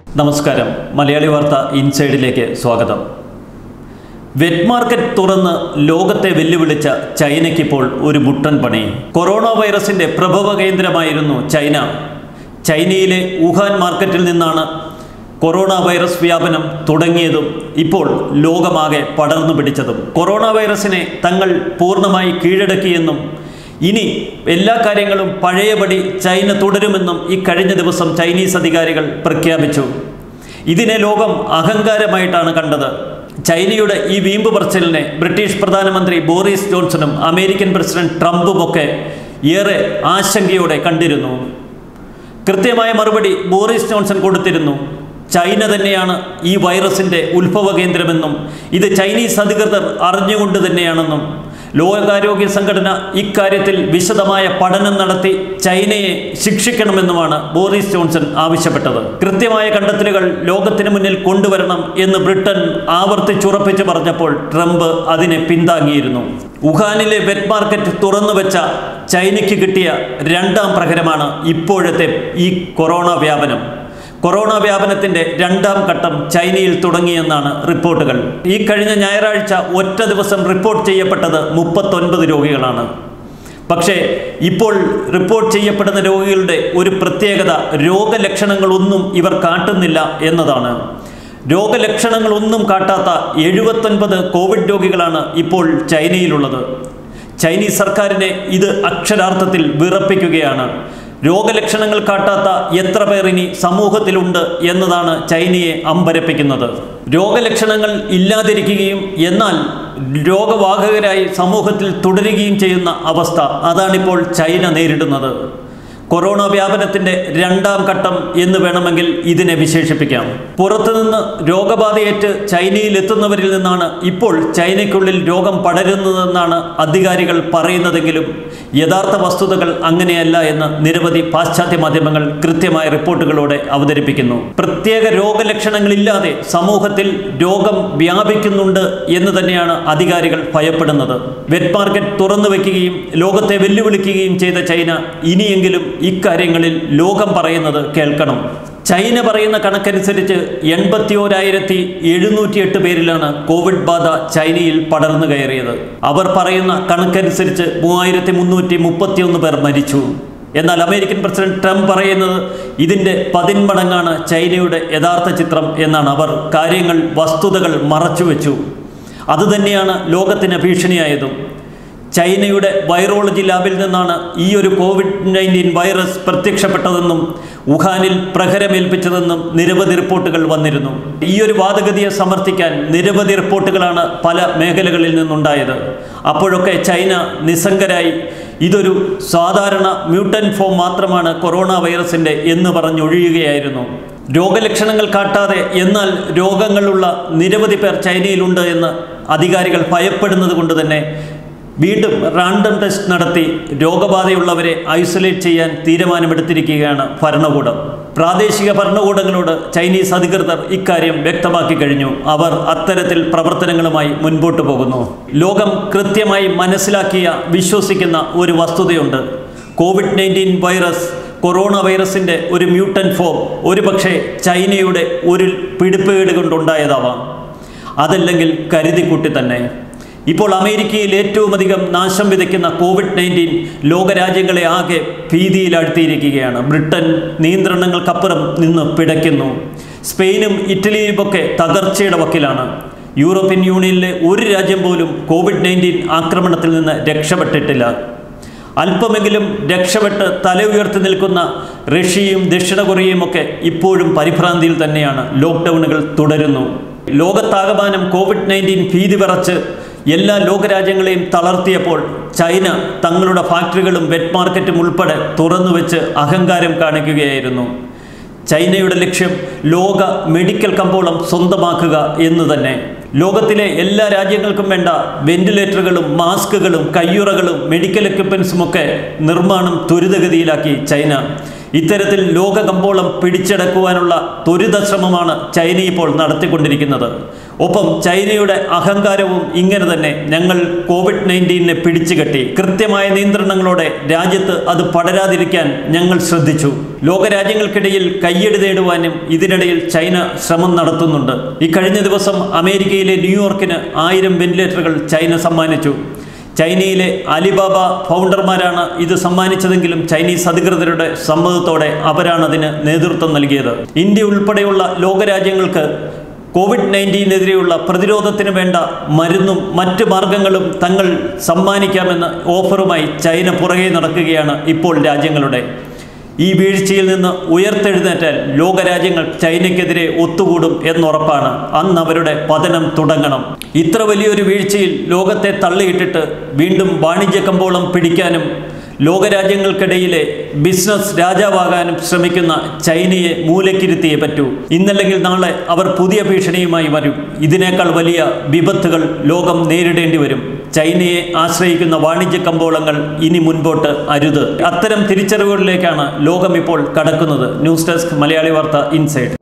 നമസ്കാരം മലയാളി വാർത്ത ഇൻസൈഡിലേക്ക് സ്വാഗതം വെറ്റ് മാർക്കറ്റ് തുറന്ന് ലോകത്തെ വെല്ലുവിളിച്ച ചൈനയ്ക്കിപ്പോൾ ഒരു മുട്ടൻ പണി കൊറോണ വൈറസിന്റെ പ്രഭവ കേന്ദ്രമായിരുന്നു ചൈന ചൈനയിലെ വുഹാൻ മാർക്കറ്റിൽ നിന്നാണ് കൊറോണ വൈറസ് വ്യാപനം തുടങ്ങിയതും ഇപ്പോൾ ലോകമാകെ പടർന്നു പിടിച്ചതും കൊറോണ വൈറസിനെ തങ്ങൾ പൂർണ്ണമായി കീഴടക്കിയെന്നും ഇനി എല്ലാ കാര്യങ്ങളും പഴയപടി ചൈന തുടരുമെന്നും ഈ കഴിഞ്ഞ ദിവസം ചൈനീസ് അധികാരികൾ പ്രഖ്യാപിച്ചു ഇതിനെ ലോകം അഹങ്കാരമായിട്ടാണ് കണ്ടത് ചൈനയുടെ ഈ വീമ്പ് പറച്ചിലിനെ ബ്രിട്ടീഷ് പ്രധാനമന്ത്രി ബോറിസ് ജോൺസണും അമേരിക്കൻ പ്രസിഡന്റ് ട്രംപുമൊക്കെ ഏറെ ആശങ്കയോടെ കണ്ടിരുന്നു കൃത്യമായ മറുപടി ബോറിസ് ജോൺസൺ കൊടുത്തിരുന്നു ചൈന തന്നെയാണ് ഈ വൈറസിൻ്റെ ഉത്ഭവ കേന്ദ്രമെന്നും ഇത് ചൈനീസ് അധികൃതർ അറിഞ്ഞുകൊണ്ട് തന്നെയാണെന്നും ലോകാരോഗ്യ സംഘടന ഇക്കാര്യത്തിൽ വിശദമായ പഠനം നടത്തി ചൈനയെ ശിക്ഷിക്കണമെന്നുമാണ് ബോറിസ് ജോൺസൺ ആവശ്യപ്പെട്ടത് കൃത്യമായ കണ്ടെത്തലുകൾ ലോകത്തിന് മുന്നിൽ കൊണ്ടുവരണം എന്ന് ബ്രിട്ടൻ ആവർത്തിച്ചുറപ്പിച്ച് പറഞ്ഞപ്പോൾ ട്രംപ് അതിനെ പിന്താങ്ങിയിരുന്നു വുഹാനിലെ വെറ്റ് മാർക്കറ്റ് തുറന്നു വെച്ച ചൈനയ്ക്ക് കിട്ടിയ രണ്ടാം പ്രഹരമാണ് ഇപ്പോഴത്തെ ഈ കൊറോണ വ്യാപനം കൊറോണ വ്യാപനത്തിന്റെ രണ്ടാം ഘട്ടം ചൈനയിൽ തുടങ്ങിയെന്നാണ് റിപ്പോർട്ടുകൾ ഈ കഴിഞ്ഞ ഞായറാഴ്ച ഒറ്റ ദിവസം റിപ്പോർട്ട് ചെയ്യപ്പെട്ടത് മുപ്പത്തൊൻപത് രോഗികളാണ് പക്ഷേ ഇപ്പോൾ റിപ്പോർട്ട് ചെയ്യപ്പെടുന്ന രോഗികളുടെ ഒരു പ്രത്യേകത രോഗലക്ഷണങ്ങളൊന്നും ഇവർ കാട്ടുന്നില്ല എന്നതാണ് രോഗലക്ഷണങ്ങളൊന്നും കാട്ടാത്ത എഴുപത്തൊൻപത് കോവിഡ് രോഗികളാണ് ഇപ്പോൾ ചൈനയിലുള്ളത് ചൈനീസ് സർക്കാരിനെ ഇത് അക്ഷരാർത്ഥത്തിൽ വിറപ്പിക്കുകയാണ് രോഗലക്ഷണങ്ങൾ കാട്ടാത്ത എത്ര പേർ ഇനി സമൂഹത്തിലുണ്ട് എന്നതാണ് ചൈനയെ അമ്പരപ്പിക്കുന്നത് രോഗലക്ഷണങ്ങൾ ഇല്ലാതിരിക്കുകയും എന്നാൽ രോഗവാഹകരായി സമൂഹത്തിൽ തുടരുകയും ചെയ്യുന്ന അവസ്ഥ അതാണിപ്പോൾ ചൈന നേരിടുന്നത് കൊറോണ വ്യാപനത്തിന്റെ രണ്ടാം ഘട്ടം എന്ന് വേണമെങ്കിൽ ഇതിനെ വിശേഷിപ്പിക്കാം പുറത്തുനിന്ന് രോഗബാധയേറ്റ് ചൈനയിൽ എത്തുന്നവരിൽ നിന്നാണ് ഇപ്പോൾ ചൈനയ്ക്കുള്ളിൽ രോഗം പടരുന്നതെന്നാണ് അധികാരികൾ പറയുന്നതെങ്കിലും യഥാർത്ഥ വസ്തുതകൾ അങ്ങനെയല്ല എന്ന് നിരവധി പാശ്ചാത്യ മാധ്യമങ്ങൾ കൃത്യമായ റിപ്പോർട്ടുകളോടെ അവതരിപ്പിക്കുന്നു പ്രത്യേക രോഗലക്ഷണങ്ങളില്ലാതെ സമൂഹത്തിൽ രോഗം വ്യാപിക്കുന്നുണ്ട് എന്ന് തന്നെയാണ് അധികാരികൾ ഭയപ്പെടുന്നത് വെറ്റ് മാർക്കറ്റ് തുറന്നു വയ്ക്കുകയും ലോകത്തെ വെല്ലുവിളിക്കുകയും ചെയ്ത ചൈന ഇനിയെങ്കിലും ഇക്കാര്യങ്ങളിൽ ലോകം പറയുന്നത് കേൾക്കണം ചൈന പറയുന്ന കണക്കനുസരിച്ച് എൺപത്തി ഓരായിരത്തി എഴുന്നൂറ്റിയെട്ട് പേരിലാണ് കോവിഡ് ബാധ ചൈനയിൽ പടർന്നു കയറിയത് അവർ പറയുന്ന കണക്കനുസരിച്ച് മൂവായിരത്തി മുന്നൂറ്റി മുപ്പത്തിയൊന്ന് പേർ മരിച്ചു എന്നാൽ അമേരിക്കൻ പ്രസിഡന്റ് ട്രംപ് പറയുന്നത് ഇതിൻ്റെ പതിന്മടങ്ങാണ് ചൈനയുടെ യഥാർത്ഥ ചിത്രം എന്നാണ് അവർ കാര്യങ്ങൾ വസ്തുതകൾ മറച്ചുവെച്ചു അതുതന്നെയാണ് ലോകത്തിന് ഭീഷണിയായതും ചൈനയുടെ വൈറോളജി ലാബിൽ നിന്നാണ് ഈ ഒരു കോവിഡ് നയൻറ്റീൻ വൈറസ് പ്രത്യക്ഷപ്പെട്ടതെന്നും വുഹാനിൽ പ്രഹരമേൽപ്പിച്ചതെന്നും നിരവധി റിപ്പോർട്ടുകൾ വന്നിരുന്നു ഈ ഒരു വാദഗതിയെ സമർത്ഥിക്കാൻ നിരവധി റിപ്പോർട്ടുകളാണ് പല മേഖലകളിൽ നിന്നുണ്ടായത് അപ്പോഴൊക്കെ ചൈന നിസ്സംഗരായി ഇതൊരു സാധാരണ മ്യൂട്ടൻ ഫോം മാത്രമാണ് കൊറോണ വൈറസിൻ്റെ എന്ന് പറഞ്ഞൊഴിയുകയായിരുന്നു രോഗലക്ഷണങ്ങൾ കാട്ടാതെ എന്നാൽ രോഗങ്ങളുള്ള നിരവധി പേർ ചൈനയിലുണ്ട് എന്ന് അധികാരികൾ ഭയപ്പെടുന്നത് കൊണ്ട് തന്നെ വീണ്ടും റാൻഡം ടെസ്റ്റ് നടത്തി രോഗബാധയുള്ളവരെ ഐസൊലേറ്റ് ചെയ്യാൻ തീരുമാനമെടുത്തിരിക്കുകയാണ് ഭരണകൂടം പ്രാദേശിക ഭരണകൂടങ്ങളോട് ചൈനീസ് അധികൃതർ ഇക്കാര്യം വ്യക്തമാക്കി കഴിഞ്ഞു അവർ അത്തരത്തിൽ പ്രവർത്തനങ്ങളുമായി മുൻപോട്ട് പോകുന്നു ലോകം കൃത്യമായി മനസ്സിലാക്കിയ വിശ്വസിക്കുന്ന ഒരു വസ്തുതയുണ്ട് കോവിഡ് നയൻറ്റീൻ വൈറസ് കൊറോണ വൈറസിൻ്റെ ഒരു മ്യൂട്ടൻ ഫോം ഒരുപക്ഷെ ചൈനയുടെ ഒരു പിടിപ്പുകേട് കൊണ്ടുണ്ടായതാവാം അതല്ലെങ്കിൽ കരുതിക്കുട്ടി തന്നെ ഇപ്പോൾ അമേരിക്കയിൽ ഏറ്റവും അധികം നാശം വിതയ്ക്കുന്ന കോവിഡ് നയൻറ്റീൻ ലോകരാജ്യങ്ങളെ ആകെ ഭീതിയിലാഴ്ത്തിയിരിക്കുകയാണ് ബ്രിട്ടൻ നിയന്ത്രണങ്ങൾക്കപ്പുറം നിന്ന് പിടയ്ക്കുന്നു സ്പെയിനും ഇറ്റലിയുമൊക്കെ തകർച്ചയുടെ വക്കിലാണ് യൂറോപ്യൻ യൂണിയനിലെ ഒരു രാജ്യം പോലും കോവിഡ് നയൻറ്റീൻ ആക്രമണത്തിൽ നിന്ന് രക്ഷപ്പെട്ടിട്ടില്ല അല്പമെങ്കിലും രക്ഷപ്പെട്ട് തല ഉയർത്തി നിൽക്കുന്ന റഷ്യയും ദക്ഷിണ കൊറിയയും ഒക്കെ ഇപ്പോഴും പരിഭ്രാന്തിയിൽ തന്നെയാണ് ലോക്ക്ഡൗണുകൾ തുടരുന്നു ലോകത്താകമാനം കോവിഡ് നയൻറ്റീൻ ഭീതി വിറച്ച് എല്ലാ ലോകരാജ്യങ്ങളെയും തളർത്തിയപ്പോൾ ചൈന തങ്ങളുടെ ഫാക്ടറികളും വെറ്റ് മാർക്കറ്റും ഉൾപ്പെടെ തുറന്നു വെച്ച് അഹങ്കാരം കാണിക്കുകയായിരുന്നു ചൈനയുടെ ലക്ഷ്യം ലോക മെഡിക്കൽ കമ്പോളം സ്വന്തമാക്കുക എന്ന് തന്നെ ലോകത്തിലെ എല്ലാ രാജ്യങ്ങൾക്കും വേണ്ട വെന്റിലേറ്ററുകളും മാസ്കുകളും കയ്യുറകളും മെഡിക്കൽ എക്യുപ്മെൻസും ഒക്കെ നിർമ്മാണം ത്വരിതഗതിയിലാക്കി ചൈന ഇത്തരത്തിൽ ലോക കമ്പോളം പിടിച്ചടക്കുവാനുള്ള ത്വരിത ശ്രമമാണ് ചൈന ഇപ്പോൾ നടത്തിക്കൊണ്ടിരിക്കുന്നത് ഒപ്പം ചൈനയുടെ അഹങ്കാരവും ഇങ്ങനെ തന്നെ ഞങ്ങൾ കോവിഡ് നയൻറ്റീനെ പിടിച്ചുകെട്ടി കൃത്യമായ നിയന്ത്രണങ്ങളോടെ രാജ്യത്ത് അത് പടരാതിരിക്കാൻ ഞങ്ങൾ ശ്രദ്ധിച്ചു ലോകരാജ്യങ്ങൾക്കിടയിൽ കയ്യടി നേടുവാനും ഇതിനിടയിൽ ചൈന ശ്രമം നടത്തുന്നുണ്ട് ഇക്കഴിഞ്ഞ ദിവസം അമേരിക്കയിലെ ന്യൂയോർക്കിന് ആയിരം വെന്റിലേറ്ററുകൾ ചൈന സമ്മാനിച്ചു ചൈനയിലെ അലിബാബ ഫൗണ്ടർമാരാണ് ഇത് സമ്മാനിച്ചതെങ്കിലും ചൈനീസ് അധികൃതരുടെ സമ്മതത്തോടെ അവരാണ് അതിന് നേതൃത്വം നൽകിയത് ഇന്ത്യ ഉൾപ്പെടെയുള്ള ലോകരാജ്യങ്ങൾക്ക് കോവിഡ് നയൻറ്റീനെതിരെയുള്ള പ്രതിരോധത്തിന് വേണ്ട മരുന്നും മറ്റ് മാർഗങ്ങളും തങ്ങൾ സമ്മാനിക്കാമെന്ന ഓഫറുമായി ചൈന പുറകെ നടക്കുകയാണ് ഇപ്പോൾ രാജ്യങ്ങളുടെ ഈ വീഴ്ചയിൽ നിന്ന് ഉയർത്തെഴുന്നേറ്റാൽ ലോകരാജ്യങ്ങൾ ചൈനയ്ക്കെതിരെ ഒത്തുകൂടും എന്നുറപ്പാണ് അന്ന് അവരുടെ പതനം തുടങ്ങണം ഇത്ര വലിയൊരു വീഴ്ചയിൽ ലോകത്തെ തള്ളിയിട്ടിട്ട് വീണ്ടും വാണിജ്യ കമ്പോളം പിടിക്കാനും ലോകരാജ്യങ്ങൾക്കിടയിലെ ബിസിനസ് രാജാവാകാനും ശ്രമിക്കുന്ന ചൈനയെ മൂലക്കിരുത്തിയേ പറ്റൂ ഇന്നല്ലെങ്കിൽ നാളെ അവർ പുതിയ ഭീഷണിയുമായി വരും ഇതിനേക്കാൾ വലിയ വിപത്തുകൾ ലോകം നേരിടേണ്ടി വരും ചൈനയെ ആശ്രയിക്കുന്ന വാണിജ്യ കമ്പോളങ്ങൾ ഇനി മുൻപോട്ട് അരുത് അത്തരം തിരിച്ചറിവുകളിലേക്കാണ് ലോകം ഇപ്പോൾ കടക്കുന്നത് ന്യൂസ് ഡെസ്ക് മലയാളി വാർത്ത ഇൻസൈഡ്